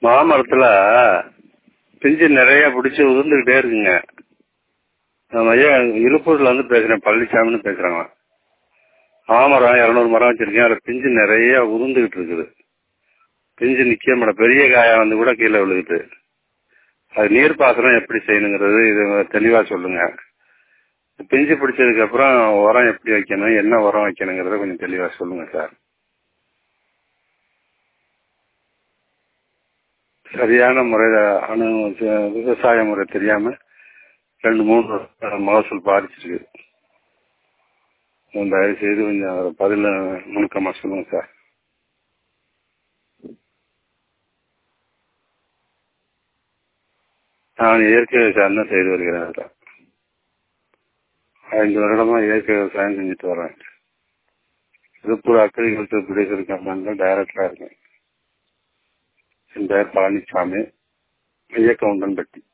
மாமரத்துல பிஞ்சு நிறைய பிடிச்சி உதிர்ந்துகிட்டே இருக்குங்க நம்ம ஐயா இழுப்பூர்ல இருந்து பேசுறேன் பழனிசாமின்னு பேசுறாங்க மாமரம் இரநூறு மரம் வச்சிருக்கேன் அதுல பிஞ்சு நிறைய உதிர்ந்துகிட்டு இருக்குது பிஞ்சு நிக்க மாட்ட பெரிய காயா வந்து கூட கீழே விழுகுது அது நீர் பாசனம் எப்படி செய்யணுங்கிறது இது தெளிவா சொல்லுங்க பிஞ்சு பிடிச்சதுக்கு அப்புறம் உரம் எப்படி வைக்கணும் என்ன உரம் வைக்கணுங்கிறத கொஞ்சம் தெளிவா சொல்லுங்க சார் சரியான முறையில அணு விவசாய முறை தெரியாம ரெண்டு மூணு வருஷம் மகசூல் பாதிச்சிருக்கு தயவு செய்து கொஞ்சம் பதில நுணுக்கமா சொல்லுங்க சார் நான் இயற்கை விவசாயம் தான் செய்து வருகிறேன் சார் ஐந்து வருடமா இயற்கை விவசாயம் செஞ்சுட்டு வரேன் திருப்பூர் அக்ரிகல்ச்சர் ப்ரொடியூசர் கம்பெனில டைரக்டரா இருக்கேன் என் பெயர் பழனிசாமி ஐயக்கவுண்டன் பட்டி